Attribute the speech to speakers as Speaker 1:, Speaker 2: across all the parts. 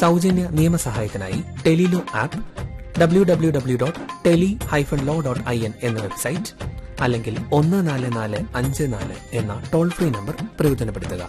Speaker 1: സൗജന്യ നിയമസഹായത്തിനായി tele law app W W W dot tele hyphen law dot I N എന്ന website അല്ലെങ്കിൽ ഒന്ന് നാല് നാല് അഞ്ച് നാല് എന്ന ടോൾ ഫ്രീ നമ്പർ പ്രയോജനപ്പെടുത്തുക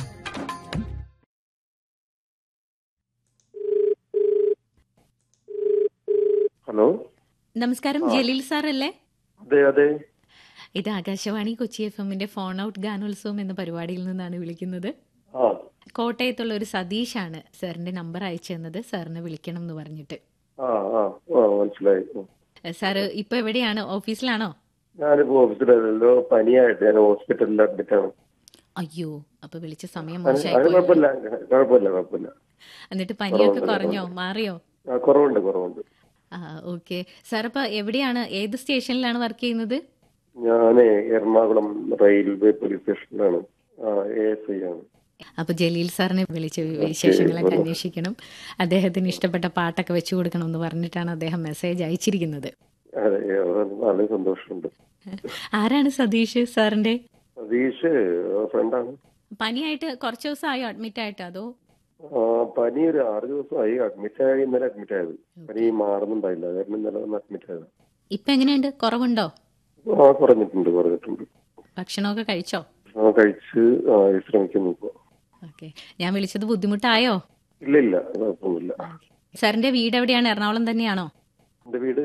Speaker 2: ഹലോ
Speaker 3: നമസ്കാരം ജലീൽ സാർ അല്ലേ
Speaker 2: അതെ അതെ
Speaker 3: ഇത് ആകാശവാണി കൊച്ചി എഫ് എമ്മിന്റെ ഫോൺ ഔട്ട് ഗാനോത്സവം എന്ന പരിപാടിയിൽ നിന്നാണ് വിളിക്കുന്നത്
Speaker 2: ആ
Speaker 3: കോട്ടയത്തുള്ള ഒരു സതീഷാണ് സാറിന്റെ നമ്പർ അയച്ചു തന്നത് സാറിനെ വിളിക്കണം എന്ന് പറഞ്ഞിട്ട്
Speaker 2: ആ ആ ആ മനസ്സിലായി ഉം.
Speaker 3: സാറ് ഇപ്പൊ എവിടെയാണ് ഓഫീസിലാണോ
Speaker 2: ഞാനിപ്പോ ഓഫീസിലല്ലോ പനിയായിട്ട് ഞാൻ ഹോസ്പിറ്റലിൽ അഡ്മിറ്റ് ആണ്
Speaker 3: അയ്യോ അപ്പൊ വിളിച്ച സമയം
Speaker 2: അത് അത്
Speaker 3: മോശമായി
Speaker 2: കുഴപ്പമില്ല കുഴപ്പമില്ല കുഴപ്പമില്ല
Speaker 3: എന്നിട്ട് പനിയൊക്കെ കുറഞ്ഞോ മാറിയോ
Speaker 2: ആ കുറവുണ്ട് കുറവുണ്ട്
Speaker 3: ആ ഓക്കെ സാർ അപ്പൊ എവിടെയാണ് ഏത് സ്റ്റേഷനിലാണ് വർക്ക് ചെയ്യുന്നത്
Speaker 2: ഞാനേ എറണാകുളം റെയിൽവേ പോലീസ് സ്റ്റേഷനിലാണ് ആ എ എസ് ഐ ആണ്
Speaker 3: അപ്പൊ ജലീൽ സാറിനെ വിളിച്ച് വിശേഷങ്ങളൊക്കെ അന്വേഷിക്കണം അദ്ദേഹത്തിന് ഇഷ്ടപ്പെട്ട പാട്ടൊക്കെ വെച്ചു കൊടുക്കണം എന്ന് പറഞ്ഞിട്ടാണ് അദ്ദേഹം മെസ്സേജ് അയച്ചിരിക്കുന്നത്
Speaker 2: അതെ അത് വളരെ സന്തോഷമുണ്ട്
Speaker 3: ആരാണ് സതീഷ് സാറിന്റെ
Speaker 2: സതീഷ് ഫ്രണ്ടാണ്
Speaker 3: പനിയായിട്ട് കുറച്ച് ദിവസമായോ അഡ്മിറ്റ് ആയിട്ട് അതോ
Speaker 2: ആ, പനി ഒരു ആറ് ദിവസമായി അഡ്മിറ്റ് ആയി ഇന്നലെ അഡ്മിറ്റ് ആയത് പനി മാറുന്നുണ്ടായില്ല കാരണം ഇന്നലെ വന്ന് അഡ്മിറ്റ് ആയത്
Speaker 3: ഇപ്പൊ എങ്ങനെയുണ്ട് കുറവുണ്ടോ
Speaker 2: ആ കുറഞ്ഞിട്ടുണ്ട് കുറഞ്ഞിട്ടുണ്ട്
Speaker 3: ഭക്ഷണമൊക്കെ കഴിച്ചോ
Speaker 2: ആ കഴിച്ച് ആ, വിശ്രമിക്കുന്നു ഇപ്പോ
Speaker 3: ഓക്കെ ഞാൻ വിളിച്ചത് ബുദ്ധിമുട്ടായോ
Speaker 2: ഇല്ല ഇല്ല കുഴപ്പമൊന്നുമില്ല
Speaker 3: സാറിന്റെ വീട് എവിടെയാണ് എറണാകുളം തന്നെയാണോ
Speaker 2: എന്റെ വീട്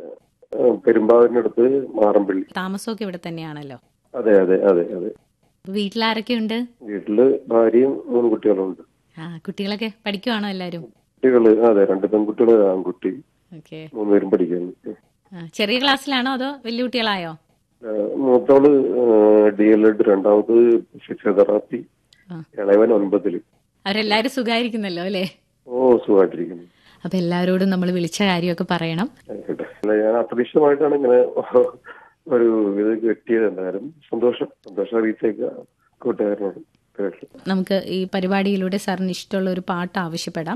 Speaker 2: ആ, പെരുമ്പാവൂരിനടുത്ത് മാറമ്പള്ളി
Speaker 3: താമസമൊക്കെ ഇവിടെ തന്നെയാണല്ലോ
Speaker 2: അതെ അതെ അതെ അതെ
Speaker 3: അപ്പൊ വീട്ടിലാരൊക്കെയുണ്ട്
Speaker 2: വീട്ടില് ഭാര്യയും മൂന്ന് കുട്ടികളുണ്ട്
Speaker 3: ആ കുട്ടികളൊക്കെ പഠിക്കുവാണോ എല്ലാരും
Speaker 2: കുട്ടികള് അതെ രണ്ട് പെൺകുട്ടികള് ആൺകുട്ടി
Speaker 3: ഓക്കെ
Speaker 2: മൂന്നുപേരും പഠിക്കുന്നു
Speaker 3: ചെറിയ ക്ലാസ്സിലാണോ അതോ വലിയ കുട്ടികളായോ
Speaker 2: ആ, മൂത്തവള് ഡി എൽ എഡ് രണ്ടാമത് ഫിസിയോതെറാപ്പി
Speaker 3: ആ.
Speaker 2: ഇളവൻ ഒൻപതില്
Speaker 3: അവരെല്ലാരും സുഖമായിരിക്കുന്നല്ലോ അല്ലേ
Speaker 2: ഓ സുഖമായിട്ടിരിക്കുന്നു
Speaker 3: അപ്പൊ എല്ലാവരോടും നമ്മൾ വിളിച്ച കാര്യമൊക്കെ പറയണം
Speaker 2: ആയിക്കോട്ടെ അല്ല ഞാൻ അപ്രതീക്ഷിതമായിട്ടാണ് ഇങ്ങനെ ഒരു ഇത് കിട്ടിയത് എന്തായാലും സന്തോഷം സന്തോഷം അറിയിച്ചേക്ക കൂട്ടുകാരനോട് കേട്ടു
Speaker 3: നമുക്ക് ഈ പരിപാടിയിലൂടെ സാറിന് ഇഷ്ടമുള്ള ഒരു പാട്ട് ആവശ്യപ്പെടാം